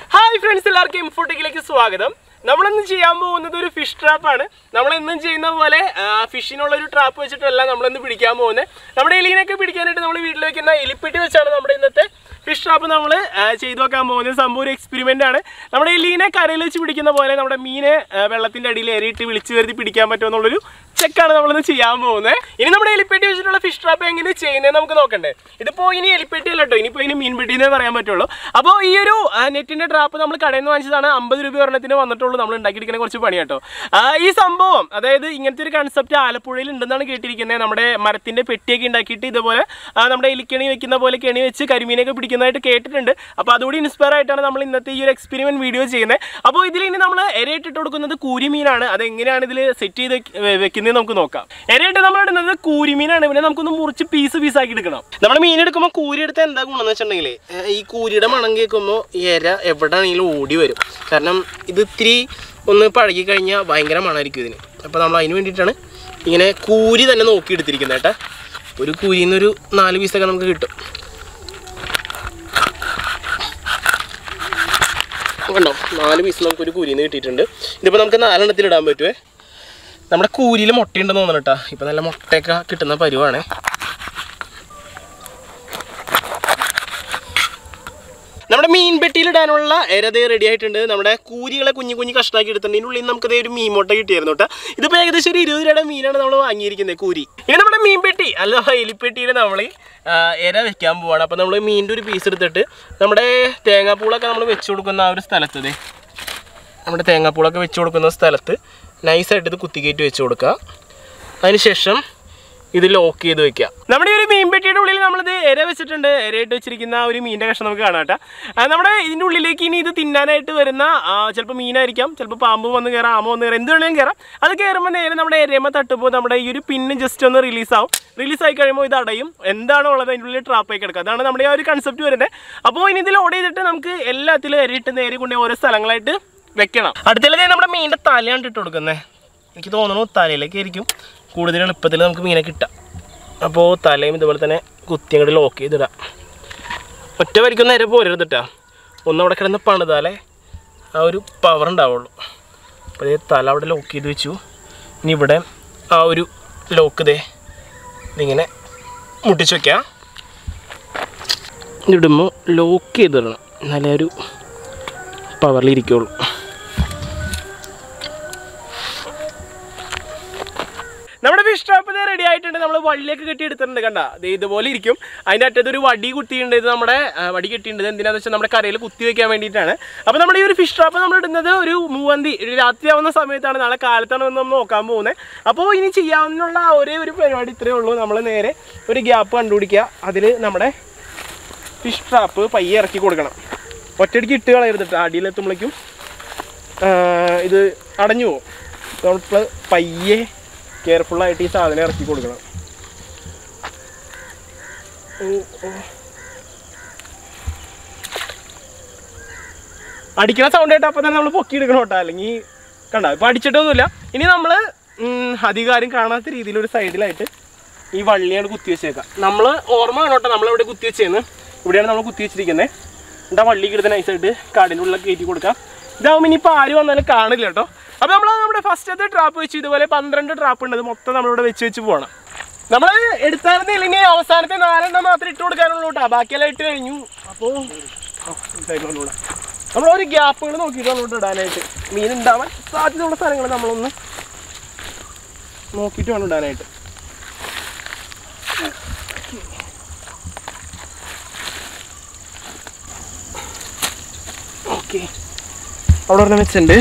Hi friends എല്ലാവർക്കും ഇൻഫോട്ടിക്കിലേക്ക് സ്വാഗതം നമ്മളിന്ന് ചെയ്യാൻ പോകുന്നത് ഒരു ഫിഷ് ട്രാപ്പാണ് നമ്മൾ എന്നും ചെയ്യുന്ന പോലെ ഫിഷിനുള്ള ഒരു ട്രാപ്പ് വെച്ചിട്ടല്ല നമ്മളിന്ന് പിടിക്കാൻ പോകുന്നത് നമ്മുടെ എലീനൊക്കെ പിടിക്കാനായിട്ട് നമ്മൾ വീട്ടിൽ വെക്കുന്ന എലിപ്പെട്ടി വെച്ചാണ് നമ്മുടെ ഇന്നത്തെ ഫിഷ് ട്രാപ്പ് നമ്മൾ ചെയ്തു വെക്കാൻ പോകുന്നത് സംഭവം ഒരു എക്സ്പെരിമെൻ്റ് ആണ് നമ്മുടെ എലീനെ കരയിൽ വെച്ച് പിടിക്കുന്ന പോലെ നമ്മുടെ മീനെ ആ, വെള്ളത്തിൻ്റെ അടിയിൽ ഏറിയിട്ട് വിളിച്ച് വരുത്തി പിടിക്കാൻ പറ്റുമെന്നുള്ളൊരു ചെക്കാണ് നമ്മളിന്ന് ചെയ്യാൻ പോകുന്നത് ഇനി നമ്മുടെ എലിപ്പെട്ടി വെച്ചിട്ടുള്ള ഫിഷ് ട്രാപ്പ് എങ്ങനെ ചെയ്യുന്നത് നമുക്ക് നോക്കണ്ടേ ഇതിപ്പോൾ ഇനി എലിപ്പെട്ടി അല്ല കേട്ടോ ഇനിയിപ്പോൾ ഇനി മീൻപെട്ടി എന്നേ പറയാൻ പറ്റുള്ളൂ അപ്പോൾ ഈ ഒരു നെറ്റിൻ്റെ ട്രാപ്പ് നമ്മൾ കടയിൽ നിന്ന് വാങ്ങിച്ചതാണ് അമ്പത് രൂപ ഒരെണ്ണത്തിന് വന്നിട്ടുള്ളൂ നമ്മൾ ഉണ്ടാക്കിയെടുക്കുന്ന കുറച്ച് പണി കേട്ടോ ആ, ഈ സംഭവം അതായത് ഇങ്ങനത്തെ ഒരു കൺസെപ്റ്റ് ആലപ്പുഴയിൽ ഉണ്ടെന്നാണ് കേട്ടിരിക്കുന്നത് നമ്മുടെ മരത്തിൻ്റെ പെട്ടിയൊക്കെ ഉണ്ടാക്കിയിട്ട് ഇതുപോലെ ആ, നമ്മുടെ എലിക്കണി വെക്കുന്ന പോലെ കെണി വെച്ച് കരിമീനൊക്കെ പിടിക്കുന്നതായിട്ട് കേട്ടിട്ടുണ്ട് അപ്പോൾ അതുകൂടി ഇൻസ്പയർ ആയിട്ടാണ് നമ്മൾ ഇന്നത്തെ ഈ ഒരു എക്സ്പെരിമെൻറ്റ് വീഡിയോ ചെയ്യുന്നത് അപ്പോൾ ഇതിൽ ഇനി നമ്മൾ ഇരയിട്ടിട്ട് കൊടുക്കുന്നത് കൂരിമീനാണ് അതെങ്ങനെയാണ് ഇതിൽ സെറ്റ് ചെയ്ത് വെക്കുന്നത് നമുക്ക് നോക്കാം ഇരയിട്ട് നമ്മൾ ഇടുന്നത് കൂരിമീനാണ് പിന്നെ നമുക്കൊന്ന് മുറിച്ച് പീസ് പീസ് ആക്കി എടുക്കണം നമ്മൾ മീൻ എടുക്കുമ്പോൾ കൂരി എടുത്താൽ എന്താ ഗുണം എന്ന് വെച്ചിട്ടുണ്ടെങ്കിൽ ഈ കൂരിയുടെ മണം കേൾക്കുമ്പോൾ ഈ ഇര എവിടെയാണെങ്കിലും ഓടി വരും കാരണം ഇത് ഇത്തിരി ഒന്ന് പഴകി കഴിഞ്ഞാൽ ഭയങ്കര മണമായിരിക്കും ഇതിന് അപ്പോൾ നമ്മൾ അതിന് വേണ്ടിയിട്ടാണ് ഇങ്ങനെ കൂരി തന്നെ നോക്കി എടുത്തിരിക്കുന്നത് കേട്ടോ ഒരു കൂരിയിൽ നിന്നൊരു നാല് പീസൊക്കെ നമുക്ക് കിട്ടും കണ്ടോ നാല് പീസ് നമുക്ക് ഒരു കൂരിയിൽ നിന്ന് കിട്ടിയിട്ടുണ്ട് ഇതിപ്പോൾ നമുക്ക് നാലെണ്ണത്തിൽ ഇടാൻ പറ്റുമേ നമ്മുടെ കൂരിയിൽ മുട്ടയുണ്ടെന്ന് തോന്നണം കേട്ടോ ഇപ്പം നല്ല മുട്ടയൊക്കെ കിട്ടുന്ന പരുവാണ് നമ്മുടെ മീൻ പെട്ടിയിലിടാനുള്ള എരതേ റെഡി ആയിട്ടുണ്ട് നമ്മുടെ കൂരികളെ കുഞ്ഞു കുഞ്ഞു കഷ്ണാക്കി എടുത്തിട്ടുണ്ട് ഇതിൻ്റെ ഉള്ളിൽ നമുക്ക് ഒരു മീൻ മുട്ട കിട്ടിയായിരുന്നു കേട്ടോ ഇതിപ്പോൾ ഏകദേശം ഒരു ഇരുപത് രൂപയുടെ മീനാണ് നമ്മൾ വാങ്ങിയിരിക്കുന്നത് കൂരി ഇനി നമ്മുടെ മീൻ പെട്ടി അല്ല എലിപ്പെട്ടിയിൽ നമ്മൾ എര വെക്കാൻ പോവാണ് അപ്പോൾ നമ്മൾ മീനിൻ്റെ ഒരു പീസ് എടുത്തിട്ട് നമ്മുടെ തേങ്ങാപ്പൂളൊക്കെ നമ്മൾ വെച്ച് കൊടുക്കുന്ന ആ ഒരു സ്ഥലത്ത് ദേ നമ്മുടെ തേങ്ങാപ്പൂളൊക്കെ വെച്ച് കൊടുക്കുന്ന സ്ഥലത്ത് നൈസായിട്ട് ഇത് കുത്തിക്കയറ്റി വെച്ച് കൊടുക്കുക അതിനുശേഷം ഇത് ലോക്ക് ചെയ്ത് വെക്കുക നമ്മുടെ ഈ ഒരു മീൻ പെട്ടിയുടെ ഉള്ളിൽ നമ്മളിത് ഇര വെച്ചിട്ടുണ്ട് ഇരയിട്ട് വെച്ചിരിക്കുന്ന ആ ഒരു മീനിൻ്റെ കഷ്ണം നമുക്ക് കാണാം കേട്ടോ ആ, നമ്മുടെ ഇതിൻ്റെ ഉള്ളിലേക്ക് ഇനി ഇത് തിന്നാനായിട്ട് വരുന്ന ചിലപ്പോൾ മീനായിരിക്കാം ചിലപ്പോൾ പാമ്പ് വന്ന് കയറാം ആമ വന്ന് കയറാം എന്ത് വേണമെങ്കിലും കയറാം അത് കയറുമ്പോൾ നേരെ നമ്മുടെ ഇരയമ്മ തട്ടുമ്പോൾ നമ്മുടെ ഈ ഒരു പിന്ന് ജസ്റ്റ് ഒന്ന് റിലീസ് ആവും റിലീസ് ആയി കഴിയുമ്പോൾ ഇത് അടയും എന്താണോ ഉള്ളത് അതിൻ്റെ ഉള്ളിൽ ട്രാപ്പായി കിടക്കുക അതാണ് നമ്മുടെ ആ ഒരു കൺസെപ്റ്റ് വരുന്നത് അപ്പോൾ ഇനി ഇതിൽ ഓർഡർ ചെയ്തിട്ട് നമുക്ക് എല്ലാത്തിലും ഇരയിട്ട് നേരെ കൊണ്ടുപോയി ഓരോ സ്ഥലങ്ങളായിട്ട് വെക്കണം അടുത്തുള്ളത് നമ്മുടെ മീനിൻ്റെ തലയാണ് ഇട്ട് കൊടുക്കുന്നത് എനിക്ക് തോന്നുന്നു തലയിലേക്ക് ആയിരിക്കും കൂടുതൽ എളുപ്പത്തിൽ നമുക്ക് മീനെ കിട്ടാം അപ്പോൾ തലയും ഇതുപോലെ തന്നെ കുത്തി അങ്ങോട്ട് ലോക്ക് ചെയ്തിടാം ഒറ്റ വരിക്കും നേരെ പോരരുത് കേട്ടോ ഒന്ന് അവിടെ കിടന്ന് പണിതാലേ ആ ഒരു പവർ ഉണ്ടാവുള്ളൂ അപ്പോൾ ഇതേ തല അവിടെ ലോക്ക് ചെയ്ത് വെച്ചു ഇനി ഇവിടെ ആ ഒരു ലോക്ക് ഇതേ ഇതിങ്ങനെ മുട്ടിച്ച് വയ്ക്കാം ഇടുമ്പോൾ ലോക്ക് ചെയ്തിടണം എന്നാലേ ഒരു പവറിലിരിക്കുള്ളൂ നമ്മുടെ ഫിഷ് ട്രാപ്പ് ഇത് റെഡി ആയിട്ടുണ്ട് നമ്മൾ വള്ളിയൊക്കെ കെട്ടി എടുത്തിട്ടുണ്ട് കണ്ട ദേ ഇതുപോലെ ഇരിക്കും അതിൻ്റെ അറ്റത്ത് ഒരു വടി കുത്തിയിട്ടുണ്ട് ഇത് നമ്മുടെ ആ, വടി കെട്ടിയിട്ടുണ്ട് ഇത് എന്തിനാന്ന് വെച്ചാൽ നമ്മുടെ കരയിൽ കുത്തി വെക്കാൻ വേണ്ടിയിട്ടാണ് അപ്പോൾ നമ്മുടെ ഈ ഒരു ഫിഷ് ട്രാപ്പ് നമ്മൾ ഇടുന്നത് ഒരു മൂവന്തി ഒരു രാത്രിയാവുന്ന സമയത്താണ് നാളെ കാലത്താണ് വന്ന് നമ്മൾ നോക്കാൻ പോകുന്നത് അപ്പോൾ ഇനി ചെയ്യാവുന്നുള്ള ഒരേ ഒരു പരിപാടി ഇത്രയേ ഉള്ളൂ നമ്മൾ നേരെ ഒരു ഗ്യാപ്പ് കണ്ടുപിടിക്കുക അതിൽ നമ്മുടെ ഫിഷ് ട്രാപ്പ് പയ്യെ ഇറക്കി കൊടുക്കണം ഒറ്റയടിക്ക് ഇട്ട് കളയരുതിട്ട് അടിയിലെത്തുമ്പോഴേക്കും ആ, ഇത് അടഞ്ഞു പോകും നമ്മൾ പയ്യെ കെയർഫുള്ളായിട്ട് ഈ സാധനം ഇറക്കി കൊടുക്കണം ഓ, ഓ. അടിക്കണ സൗണ്ട് ആയിട്ട് അപ്പം തന്നെ നമ്മൾ പൊക്കി എടുക്കണം കേട്ടോ അല്ലെങ്കിൽ കണ്ട ഇപ്പം അടിച്ചിട്ടൊന്നുമില്ല ഇനി നമ്മൾ അധികാരം കാണാത്ത രീതിയിൽ ഒരു സൈഡിലായിട്ട് ഈ വള്ളിയാണ് കുത്തി വെച്ചേക്കാം നമ്മൾ ഓർമ്മ വേണം കേട്ടോ നമ്മളിവിടെ കുത്തി വെച്ചേന്ന് ഇവിടെയാണ് നമ്മൾ കുത്തി വെച്ചിരിക്കുന്നത് എന്നിട്ട് ആ വള്ളിക്ക് എടുത്ത് നൈസായിട്ട് കാടിൻ്റെ ഉള്ളിൽ കയറ്റി കൊടുക്കാം ഇതാവുമ്പോൾ ഇനിയിപ്പോൾ ആര് വന്നാലും കാണില്ല കേട്ടോ അപ്പോൾ നമ്മൾ നമ്മുടെ ഫസ്റ്റത്തെ ട്രാപ്പ് വെച്ച് ഇതുപോലെ പന്ത്രണ്ട് ട്രാപ്പ് ഉണ്ട് അത് മൊത്തം നമ്മളിവിടെ വെച്ച് വെച്ച് പോകണം നമ്മൾ എടുത്തായിരുന്നില്ല ഇനി അവസാനത്തെ നാലെണ്ണം മാത്രമേ ഇട്ട് കൊടുക്കാനുള്ളൂ കേട്ടോ ബാക്കിയെല്ലാം ഇട്ട് കഴിഞ്ഞു അപ്പോൾ നമ്മൾ ഒരു ഗ്യാപ്പുകൾ നോക്കിയിട്ട് അങ്ങോട്ട് ഇടാനായിട്ട് മീൻ ഉണ്ടാവാൻ സാധ്യതയുള്ള സ്ഥലങ്ങൾ നമ്മളൊന്ന് നോക്കിയിട്ട് വേണം ഇടാനായിട്ട് ഓക്കെ അവിടെ ഒരെണ്ണം വെച്ചിട്ടുണ്ട്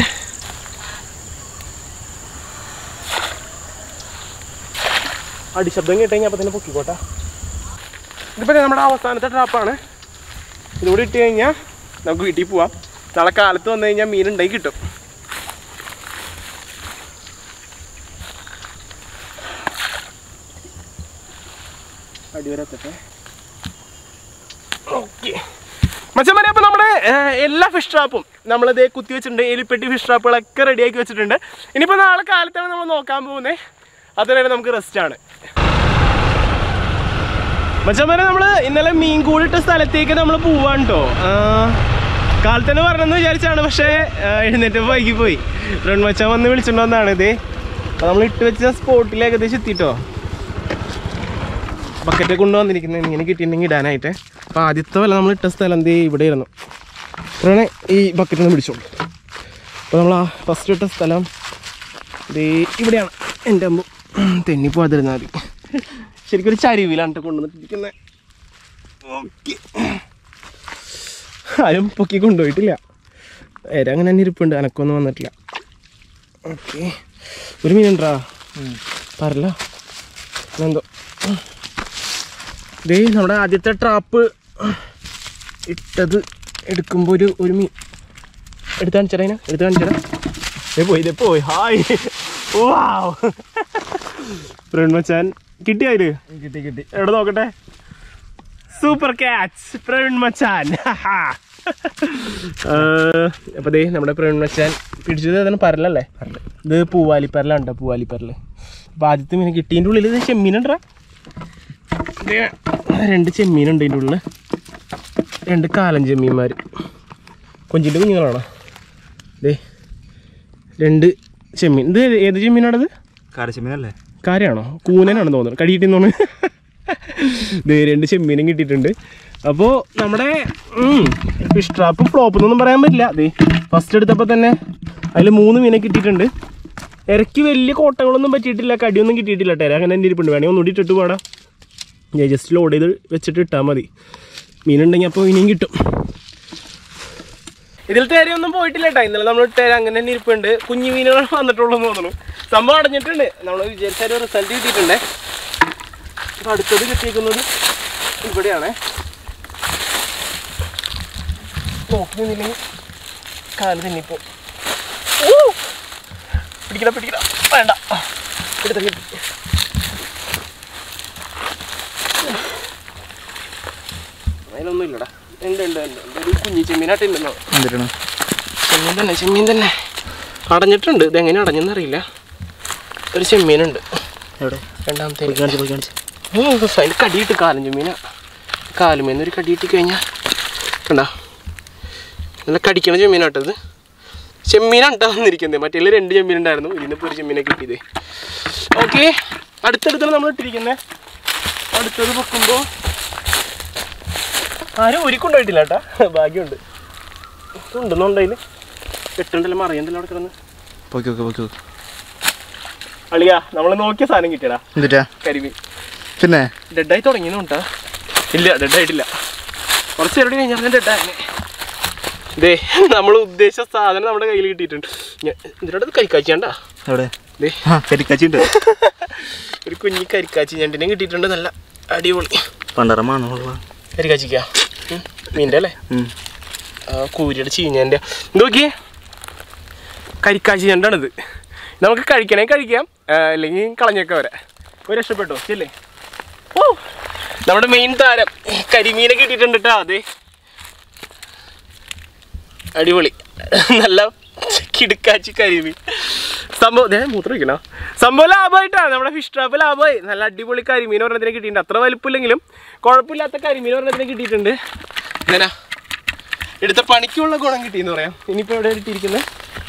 അടിശബ്ദം കേട്ട് കഴിഞ്ഞാൽ അപ്പം തന്നെ പൊക്കിക്കോട്ടെ ഇതിപ്പോൾ നമ്മുടെ അവസാനത്തെ ട്രാപ്പാണ് ഇതുകൂടി ഇട്ട് കഴിഞ്ഞാൽ നമുക്ക് വീട്ടിൽ പോവാം നാളെ കാലത്ത് വന്നു കഴിഞ്ഞാൽ മീൻ ഉണ്ടായി കിട്ടും അടിവരത്തെ ഓക്കെ മച്ചന്മാരെ അപ്പോൾ നമ്മുടെ ഏഹ്, എല്ലാ ഫിഷ് ട്രാപ്പും നമ്മളിത് കുത്തി വെച്ചിട്ടുണ്ട് എലിപ്പെട്ടി ഫിഷ് ട്രാപ്പുകളൊക്കെ റെഡിയാക്കി വെച്ചിട്ടുണ്ട് ഇനിയിപ്പോൾ നാളെ കാലത്താണ് നമ്മൾ നോക്കാൻ പോകുന്നത് അതുവരെ നമുക്ക് റെസ്റ്റ് ആണ് മച്ചന്മാരെ നമ്മൾ ഇന്നലെ മീൻ കൂടിട്ട സ്ഥലത്തേക്ക് നമ്മൾ പോവാണ് കേട്ടോ കാലത്തന്നെ പറഞ്ഞെന്ന് വിചാരിച്ചാണ് പക്ഷേ ആ, എഴുന്നേറ്റ് വൈകി പോയി റൺമച്ചാൻ വന്ന് വിളിച്ചിട്ട് വന്നതാണ് ഇത് അപ്പോൾ നമ്മൾ ഇട്ട് വെച്ച സ്പോട്ടിൽ ഏകദേശം എത്തിട്ടോ ബക്കറ്റ് കൊണ്ടുവന്നിരിക്കുന്നത് ഇങ്ങനെ കിട്ടിയിട്ടുണ്ടെങ്കിൽ ഇടാനായിട്ട് അപ്പോൾ ആദ്യത്തെ വല്ല നമ്മൾ ഇട്ട സ്ഥലം ദേ ഇവിടെ ആയിരുന്നു ഇത്രയാണ് ഈ ബക്കറ്റ് ഒന്ന് പിടിച്ചോളൂ അപ്പോൾ നമ്മൾ ആ ഫസ്റ്റ് ഇട്ട സ്ഥലം ദേ ഇവിടെയാണ് എൻ്റെ അമ്മ തെന്നി പോകാതിരുന്നാൽ മതി ശരിക്കും ഒരു ചരിവിലാണ് ട്ടോ കൊണ്ടുവന്നിട്ടിരിക്കുന്നത് ഓക്കെ ആരും പൊക്കി കൊണ്ടുപോയിട്ടില്ല നേരെ അങ്ങനെ തന്നെ ഇരിപ്പുണ്ട് അനക്കൊന്നും വന്നിട്ടില്ല ഓക്കെ ഒരു മീനുണ്ടാ പറല എന്തോ ദേ നമ്മുടെ ആദ്യത്തെ ട്രാപ്പ് ഇട്ടത് എടുക്കുമ്പോൾ ഒരു ഒരു മീൻ എടുത്ത് കാണിച്ചടാ ഇതിനെ എടുത്ത് കാണിച്ചടാ ദേ പോയി ദേ പോയി ഹായ് വാവ് പ്രൺമച്ചാൻ കിട്ടിയോ അതില് കിട്ടി കിട്ടി എവിടെ നോക്കട്ടെ സൂപ്പർ ക്യാച്ച് പ്രവീൺ മച്ചാൻ അപ്പൊ ദേ നമ്മുടെ പ്രവീൺ മച്ചാൻ പിടിച്ചത് അതിന് പരലല്ലേ ഇത് പൂവാലി പരലുണ്ടോ പൂവാലി പരല് അപ്പൊ ആദ്യത്തെ മീൻ കിട്ടിയതിൻ്റെ ഉള്ളിൽ ഇത് ചെമ്മീനുണ്ടാ രണ്ട് ചെമ്മീനുണ്ട് ഇതിൻ്റെ ഉള്ളിൽ രണ്ട് കാലൻ ചെമ്മീന്മാർ കൊഞ്ചിൻ്റെ കുഞ്ഞുങ്ങളാണോ ദേ രണ്ട് ചെമ്മീൻ ഇത് ഏത് ചെമ്മീനാണത് കാരച്ചമീനല്ലേ കാര്യമാണോ കൂനനാണ് തോന്നുന്നത് കടിയിട്ടെന്ന് തോന്നുന്നു ദേ രണ്ട് ചെമ്മീനും കിട്ടിയിട്ടുണ്ട് അപ്പോൾ നമ്മുടെ ഫിഷ് ട്രാപ്പ് ഫ്ലോപ്പ് എന്നൊന്നും പറയാൻ പറ്റില്ല അതെ ഫസ്റ്റ് എടുത്തപ്പോൾ തന്നെ അതിൽ മൂന്ന് മീനെ കിട്ടിയിട്ടുണ്ട് ഇരയ്ക്ക് വലിയ കോട്ടങ്ങളൊന്നും പറ്റിയിട്ടില്ല കടിയൊന്നും കിട്ടിയിട്ടില്ല ടേര അങ്ങനെ എൻ്റെ ഇരിപ്പുണ്ട് വേണമെങ്കിൽ ഒന്നുകൂടി ഇട്ടിട്ട് പോടാം ഞാൻ ജസ്റ്റ് ലോഡ് ചെയ്ത് വെച്ചിട്ട് ഇട്ടാൽ മതി മീനുണ്ടെങ്കിൽ അപ്പോൾ ഇനിയും കിട്ടും ഇതിൽ തേരയൊന്നും പോയിട്ടില്ല കേട്ടോ ഇന്നലെ നമ്മൾ തേര അങ്ങനെ തന്നെ ഇരിപ്പുണ്ട് കുഞ്ഞു മീനുകൾ വന്നിട്ടുള്ളൂ എന്ന് തോന്നുന്നു സംഭവം അടഞ്ഞിട്ടുണ്ട് നമ്മൾ വിചാരിച്ച ഒരു റിസൾട്ട് കിട്ടിയിട്ടുണ്ട് അപ്പൊ അടുത്തത് കിട്ടിയിരിക്കുന്നത് ഇവിടെയാണ് നോക്കി നിന്നില്ലെങ്കിൽ കാല് തന്നിപ്പോ പിടിക്കട പിടിക്കട വേണ്ട എടുത്ത കിട്ടി അതിലൊന്നും ഇല്ലടാ ഉണ്ട് ഉണ്ട് ഉണ്ട് ഉണ്ട്. ഒരു കുഞ്ഞി ചെമ്മീനായിട്ട് ഉണ്ടെന്നോ എന്തിട്ടാണ് ചെമ്മീൻ തന്നെ ചെമ്മീൻ തന്നെ അടഞ്ഞിട്ടുണ്ട് ഇതെങ്ങനെ അടഞ്ഞെന്ന് അറിയില്ല ഒരു ചെമ്മീനുണ്ട് എവിടെ രണ്ടാമത്തെ പോയി കാണിച്ച് പോയി കാണിച്ച് ഓ അതിന് കടിയിട്ട് കാലം ചെമ്മീന കാലുമേന്ന് ഒരു കടിയിട്ട് കഴിഞ്ഞാൽ കണ്ടാ നല്ല കടിക്കണ ചെമ്മീനാട്ടത് ചെമ്മീനാണ് ട്ടോ വന്നിരിക്കുന്നത് മറ്റേ രണ്ട് ചെമ്മീനുണ്ടായിരുന്നു ഇതിനിപ്പോൾ ഒരു ചെമ്മീനെ കിട്ടിയത് ഓക്കെ അടുത്തടുത്താണ് നമ്മൾ ഇട്ടിരിക്കുന്നത് അടുത്തത് വെക്കുമ്പോൾ ആരും ഒരുക്കൊണ്ടായിട്ടില്ല കേട്ടാ ഭാഗ്യമുണ്ട് ഉണ്ടെന്നുണ്ട് അതിൽ കെട്ടുണ്ടല്ലോ മറിയണ്ടല്ലോ അവിടെ കിടന്ന് പോക്കി നോക്ക് പോക്കി നോക്ക് അളിയാ നമ്മൾ നോക്കിയ സാധനം കിട്ടിയടാ എന്തിട്ടാ കരിമീൻ പിന്നെ ഡെഡായി തുടങ്ങിയെന്നുണ്ടാ ഇല്ല ഡെഡായിട്ടില്ല കുറച്ച് നേരം കൂടി കഴിഞ്ഞാൽ ഡെഡായി ദേ നമ്മൾ ഉദ്ദേശിച്ച സാധനം നമ്മുടെ കയ്യിൽ കിട്ടിയിട്ടുണ്ട് ഇതിനോട് കരിക്കാച്ചിയാണ്ടാ എവിടെ ദേ ആ കരിക്കാച്ചിണ്ട് ഒരു കുഞ്ഞി കരിക്കാച്ചി ഞണ്ടിനെ കിട്ടിയിട്ടുണ്ട് നല്ല അടിപൊളി പണ്ടറമാണോ കരിക്കാച്ചിക്കാ മീൻ്റെ അല്ലേ ആ കൂരിയുടെ ചീഞ്ഞതിൻ്റെ നോക്കിയേ കരിക്കാച്ചി ഞണ്ടാണിത് നമുക്ക് കഴിക്കണേ കഴിക്കാം ആ, അല്ലെങ്കിൽ കളഞ്ഞൊക്കെ വരാം ഒരു രക്ഷപ്പെട്ടോ ശരിയല്ലേ ഓ നമ്മുടെ മെയിൻ താരം കരിമീനെ കിട്ടിയിട്ടുണ്ട് കേട്ടോ അതെ അടിപൊളി നല്ല കിടുക്കാച്ചി കരിമീൻ സംഭവം ഞാൻ മൂത്രം വയ്ക്കണോ സംഭവം ലാഭമായിട്ടാണ് നമ്മുടെ ഫിഷ് ട്രാപ്പ് ലാഭമായി നല്ല അടിപൊളി കരിമീൻ ഒരെണ്ണത്തിന് കിട്ടിയിട്ടുണ്ട് അത്ര വലുപ്പമില്ലെങ്കിലും കുഴപ്പമില്ലാത്ത കരിമീൻ ഒരെണ്ണത്തിന് കിട്ടിയിട്ടുണ്ട് എന്നാ എടുത്ത പണിക്കുള്ള ഗുണം കിട്ടിയെന്ന് പറയാം ഇനിയിപ്പോൾ എവിടെ ഇട്ടിരിക്കുന്നത്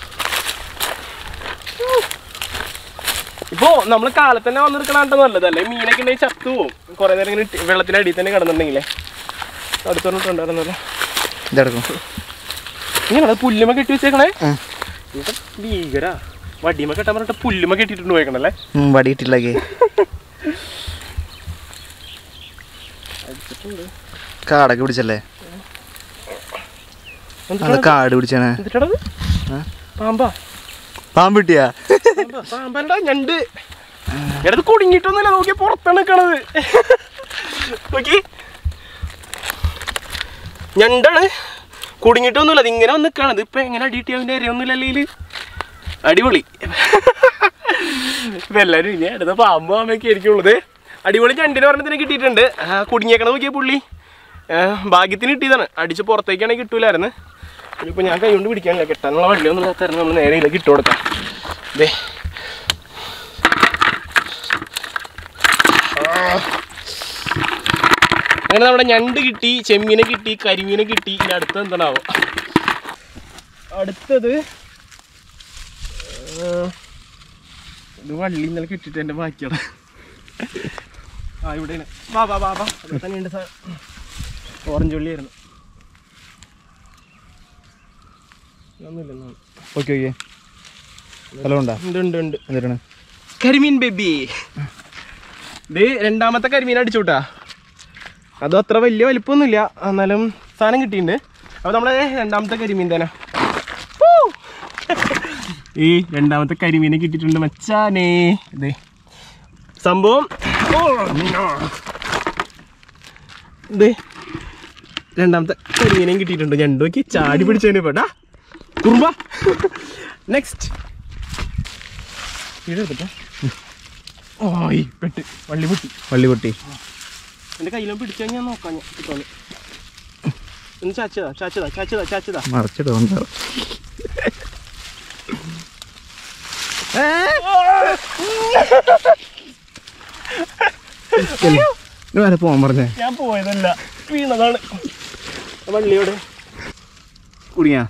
ഇപ്പോ നമ്മൾ കാലത്ത് തന്നെ വന്നെടുക്കണാട്ടോ നല്ലതല്ലേ മീനൊക്കെ ഉണ്ടെങ്കിൽ ചത്തു പോകും കുറെ നേരം ഇങ്ങനെ ഇട്ട് വെള്ളത്തിന്റെ അടിയിൽ തന്നെ കിടന്നിട്ടുണ്ടെങ്കിലേ അടുത്തോണ്ടിട്ടുണ്ടായിരുന്നല്ലോ ഇതെടുക്കും ഇങ്ങനെ പുല്ലുമ കെട്ടി വെച്ചേക്കണേ ആ. ഇവിടെ ഭീകര വടിമ കെട്ടാൻ പറഞ്ഞിട്ട് പുല്ലുമ കെട്ടിട്ടുണ്ട് പോയേക്കണല്ലേ വടി ഇട്ടില്ലാക്കേ കാടൊക്കെ പിടിച്ചല്ലേ അത് കാട് പിടിച്ചാണ് എന്നിട്ടത് ആ? പാമ്പാ പാമ്പ് കിട്ടിയാ പാമ്പാ പാമ്പല്ല ഞണ്ട് ഇടത് കുടുങ്ങിയിട്ടൊന്നുമില്ല നോക്കി പുറത്താണ് നിൽക്കണത് നോക്കി ഞണ്ടാണ് കുടുങ്ങിയിട്ടൊന്നുമില്ല അതിങ്ങനെ വന്ന് നിൽക്കണത് ഇപ്പൊ എങ്ങനെ അടിയിട്ടി അവൻ്റെ അറിയൊന്നുമില്ല അല്ലെങ്കിൽ അടിപൊളി ഇപ്പൊ എല്ലാവരും ഇനി അടുത്ത പാമ്പ് പാമ്പൊക്കെ ആയിരിക്കുള്ളത് അടിപൊളി ഞണ്ടിനെ പറഞ്ഞതിനെ കിട്ടിയിട്ടുണ്ട് ആ, കുടുങ്ങിയേക്കണ നോക്കിയ പുള്ളി ആ, ഭാഗ്യത്തിന് കിട്ടിയതാണ് അടിച്ച് പുറത്തേക്കാണെങ്കിൽ കിട്ടൂലായിരുന്നു ഇനിയിപ്പോൾ ഞാൻ കൈ കൊണ്ട് പിടിക്കാനില്ല കെട്ടാനുള്ള വള്ളിയൊന്നും ഇല്ലാത്തായിരുന്നു നമ്മൾ നേരെ ഇതിലേക്ക് ഇട്ട് കൊടുക്കാം ദേ അങ്ങനെ നമ്മുടെ ഞണ്ട് കിട്ടി ചെമ്മീനെ കിട്ടി കരിമീനെ കിട്ടി ഇനി അടുത്ത എന്താണാവോ അടുത്തത് ആ, ഇത് വള്ളി ഇന്നലെ കിട്ടിട്ട് എൻ്റെ ബാക്കിയാണ് ആ ഇവിടെയാണ് വാ വാ വാ വാ ഇവിടെ തന്നെയുണ്ട് സാർ ഓറഞ്ച് ഉള്ളിയായിരുന്നു ഒന്നുമില്ല ഓക്കെ ഓക്കെ ഹലോ ഉണ്ടാ ഉണ്ട് ഉണ്ട് ഉണ്ട് എന്തിനാണ് കരിമീൻ ബേബി ഇത് രണ്ടാമത്തെ കരിമീൻ അടിച്ചുട്ടാ അതും അത്ര വലിയ വലിപ്പമൊന്നുമില്ല എന്നാലും സാധനം കിട്ടിയിട്ടുണ്ട് അപ്പോൾ നമ്മളെ രണ്ടാമത്തെ കരിമീൻ തന്നെ വൂ! ഈ രണ്ടാമത്തെ കരിമീനെ കിട്ടിയിട്ടുണ്ട് മച്ചാനേ ഇതേ സംഭവം ഓ, നോ. ദേ രണ്ടാമത്തെ കരിമീനെയും കിട്ടിയിട്ടുണ്ട് ഞണ്ടു നോക്കി ചാടി പിടിച്ചതിന് പെട്ടാ കുറുമ്പ നെക്സ്റ്റ് ഇതെടുത്തിട്ടാ ഓയ് പെട്ട് വള്ളി പൊട്ടി വള്ളി പൊട്ടി എൻ്റെ കയ്യിലും പിടിച്ചു കഴിഞ്ഞാൽ നോക്കാം ഞാൻ കിട്ടോളൂ ഒന്ന് ചാച്ചതാ ചാച്ചതാ ചാച്ചതാ ചാച്ചതാ മറച്ചിട്ട് വന്നോ വരെ പോവാൻ പറഞ്ഞേ ഞാൻ പോയതല്ല വീണതാണ് വള്ളിയോടെ കുടിയാ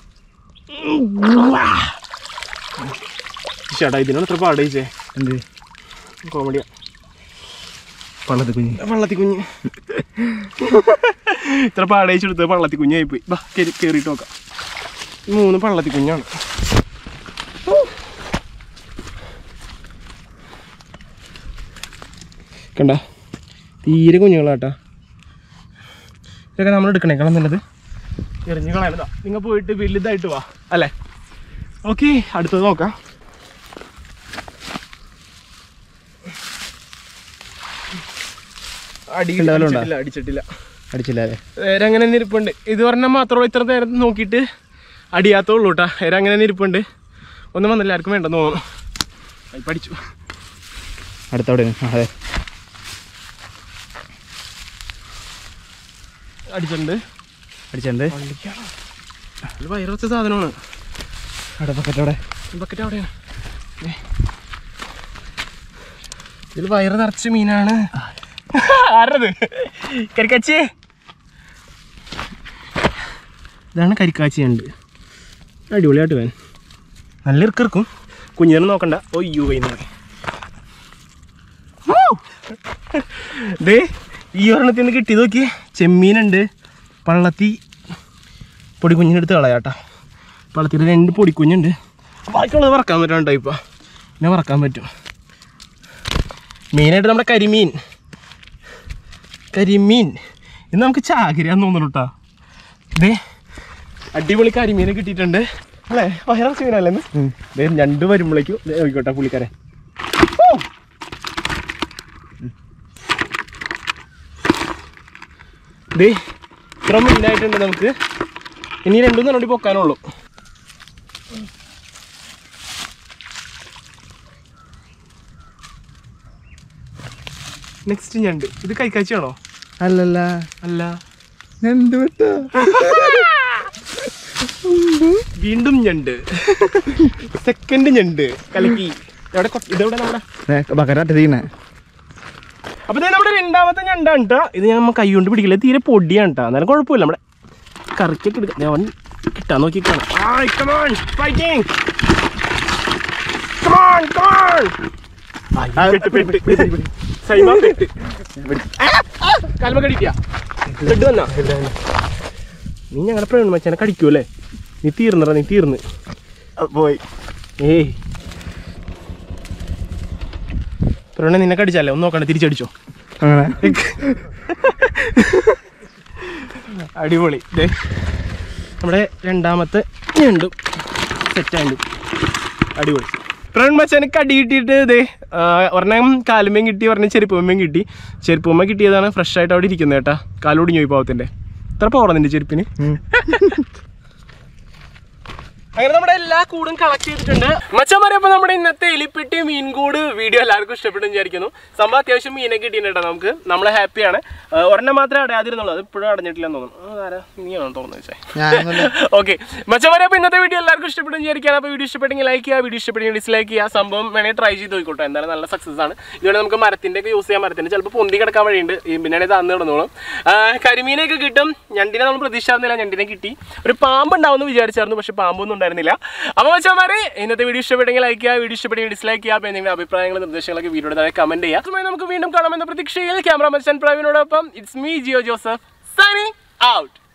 ചേട്ടാ ഇതിനാണ് ഇത്ര പാടയിച്ചേ എന്ത് കോമഡിയാ പള്ളത്തി കുഞ്ഞ് വള്ളത്തി കുഞ്ഞ് ഇത്ര പാടയിച്ചെടുത്ത് പള്ളത്തി കുഞ്ഞായി പോയി ബാ കയറി കയറിയിട്ട് നോക്കാം ഈ മൂന്ന് പള്ളത്തി കുഞ്ഞാണ് കണ്ട തീരെ കുഞ്ഞുങ്ങളാട്ടാ ഇതൊക്കെ നമ്മൾ എടുക്കണേക്കണം നല്ലത് എറിഞ്ഞു കളയണതാ നിങ്ങൾ പോയിട്ട് വലുതായിട്ട് വാ അല്ലേ ഓക്കെ അടുത്തത് നോക്കാം അടി ഉണ്ടാവലുണ്ടോ? അടിച്ചിട്ടില്ല അടിച്ചിട്ടില്ല അടിച്ചില്ല അല്ലേ വേറെ അങ്ങനെ തന്നെ ഇരിപ്പുണ്ട് ഇത് പറഞ്ഞാൽ മാത്രമേ ഇത്ര നേരം നോക്കിയിട്ട് അടിയാത്തുള്ളൂ കേട്ടാ വേറെ അങ്ങനെ തന്നെ ഇരിപ്പുണ്ട് ഒന്നും വന്നില്ല ആർക്കും വേണ്ടെന്ന് തോന്നുന്നു അത് പഠിച്ചു അടുത്തവിടെ അതെ അടിച്ചിട്ടുണ്ട് അടിച്ചിട്ടുണ്ട് ഇത് വയറച്ച സാധനമാണ് അവിടെ പക്കറ്റവിടെ ബക്കറ്റ് അവിടെയാണ് ദേ. ഇതിൽ വയറ് നിറച്ച മീനാണ് ആരത് കരിക്കാച്ചി ഇതാണ് കരിക്കാച്ചി ഉണ്ട് അടിപൊളിയായിട്ട് വേൻ നല്ല ഇറക്കിറക്കും കുഞ്ഞിനെ നോക്കണ്ട ഒയ്യോ വൈകുന്നേരം ദേ ഈ ഒരെണ്ണത്തിൽ നിന്ന് കിട്ടിയത് നോക്കി ചെമ്മീനുണ്ട് പള്ളത്തി പൊടി കുഞ്ഞിനെടുത്ത് കളയാട്ടാ പള്ളത്തിൻ്റെ രണ്ട് പൊടിക്കുഞ്ഞുണ്ട് ബാക്കിയുള്ളത് വറക്കാൻ പറ്റാൻ ടൈപ്പാ പിന്നെ വറക്കാൻ പറ്റും മെയിനായിട്ട് നമ്മുടെ കരിമീൻ കരിമീൻ ഇന്ന് നമുക്ക് ചാകരിയാന്ന് തോന്നുന്നു കേട്ടോ ദേ അടിപൊളി കരിമീനെ കിട്ടിയിട്ടുണ്ട് അല്ലേ വയറാച്ച മീനല്ലേ ഇന്ന്? ദേ ഞണ്ട് വരുമ്പോഴേക്കും ദേ നോക്കിക്കോട്ടെ പുള്ളിക്കാരെ ഓ! ദേ ഇത്ര മീനായിട്ടുണ്ട് നമുക്ക് ഇനി രണ്ടും നല്ലോണ്ടി പൊക്കാനുള്ളൂ നെക്സ്റ്റ് ഞണ്ട് ഇത് കൈക്കാച്ചിയാണോ അല്ലല്ല അല്ല എന്ത് വിട്ടോ വീണ്ടും ഞണ്ട് സെക്കൻഡ് ഞണ്ട് കലക്കി എവിടെ കൊ- ഇതെവിടെ നമ്മുടെ ബക്കറ്റാട്ട് തീനെ അപ്പൊ ദേ നമ്മുടെ രണ്ടാമത്തെ ഞണ്ടാണ് ട്ടാ. ഇത് ഞാൻ നമ്മ കൈ കൊണ്ട് പിടിക്കില്ല തീരെ പൊടിയാണ് കേട്ടോ എന്നാലും കുഴപ്പമില്ല നമ്മുടെ കറിക്കൊക്കെ എടുക്കാം ദേ അവൻ കിട്ടാൻ നോക്കിക്കാണ് ഫൈറ്റിംഗ് കാൽമ കടിക്കുക ബ്ലഡ് വന്നാ നീ ഞങ്ങളുടെ പ്രവീൺ മച്ചാനെ കടിക്കൂല്ലേ നീ തീർന്നറ നീ തീർന്ന് പോയി ഏയ് പ്രവീണ നിന്നെ കടിച്ചല്ലേ ഒന്ന് നോക്കണ്ട തിരിച്ചടിച്ചോ അങ്ങനെ അടിപൊളി ദേ നമ്മുടെ രണ്ടാമത്തെ ഞണ്ടും സെറ്റാണ്ട് അടിപൊളി പ്രവീൺ മച്ചാന് കടി കിട്ടിയിട്ട് ദേ ആ, ഒരെണ്ണം കാലുമേം കിട്ടി ഒരെണ്ണം ചെരുപ്പുമ്മയും കിട്ടി ചെരുപ്പുമ്മ കിട്ടിയതാണ് ഫ്രഷ് ആയിട്ട് അവിടെ ഇരിക്കുന്നത് കേട്ടാ കാലോടിഞ്ഞു പോയി പാവത്തിന്റെ ഇത്ര പോറ നിന്റെ ചെരുപ്പിന് അങ്ങനെ നമ്മുടെ എല്ലാ കൂടും കളക്ട് ചെയ്തിട്ടുണ്ട് മച്ചന്മാരെ അപ്പൊ നമ്മുടെ ഇന്നത്തെ എലിപ്പെട്ടി മീൻകൂട് വീഡിയോ എല്ലാവർക്കും ഇഷ്ടപ്പെട്ടു വിചാരിക്കുന്നു സംഭവം അത്യാവശ്യം മീനെ കിട്ടിയിട്ടുണ്ട് നമുക്ക് നമ്മൾ ഹാപ്പിയാണ് ഒരെണ്ണം മാത്രമേ അടയാതിരുന്നുള്ളൂ അത് ഇപ്പോഴും അടഞ്ഞിട്ടില്ലെന്ന് തോന്നുന്നു ആ, ആരാ നീയാണോ തോന്നുന്നത് വെച്ചാൽ ഞാനൊന്നുമില്ല ഓക്കെ മച്ചന്മാരെ അപ്പോൾ ഇന്നത്തെ വീഡിയോ എല്ലാവർക്കും ഇഷ്ടപ്പെട്ടു വിചാരിക്കാൻ അപ്പോൾ വീഡിയോ ഇഷ്ടപ്പെട്ടെങ്കിൽ ലൈക്ക് ചെയ്യുക വീഡിയോ ഇഷ്ടപ്പെട്ടെങ്കിൽ ഡിസ്ലൈക്ക് ചെയ്യുക സംഭവം വേണമെങ്കിൽ ട്രൈ ചെയ്ത് നോക്കിക്കോട്ടെ എന്തായാലും നല്ല സക്സസ് ആണ് ഇതുപോലെ നമുക്ക് മരത്തിൻ്റെ ഒക്കെ യൂസ് ചെയ്യാൻ മരത്തിന് ചിലപ്പോൾ പൊന്തി കിടക്കാൻ വഴിയുണ്ട് ഈ പിന്നെ തന്നു കിടന്നോളും ആ, കരിമീനൊക്കെ കിട്ടും ഞണ്ടിനെ നമ്മൾ പ്രതീക്ഷിച്ചിരുന്നില്ല ഞണ്ടിനെ കിട്ടി ഒരു പാമ്പ് ഉണ്ടാവുമെന്ന് വിചാരിച്ചായിരുന്നു പക്ഷെ പാമ്പൊന്നും ഉണ്ടായിരുന്നില്ല ഉണ്ടായിരുന്നില്ല അപ്പോൾ വെച്ചാൽ ഇന്നത്തെ വീഡിയോ ഇഷ്ടപ്പെട്ടെങ്കിൽ ലൈക്ക് ചെയ്യുക വീഡിയോ ഇഷ്ടപ്പെട്ടെങ്കിൽ ഡിസ്ലൈക്ക് ചെയ്യുക അപ്പോൾ എന്തെങ്കിലും അഭിപ്രായങ്ങളും നിർദ്ദേശങ്ങളൊക്കെ വീഡിയോ താഴെ കമന്റ് ചെയ്യുക അതുമായി നമുക്ക് വീണ്ടും കാണാമെന്ന പ്രതീക്ഷയിൽ ക്യാമറ മച്ചൻ പ്രവീണോടൊപ്പം it's me Jiyo Joseph signing out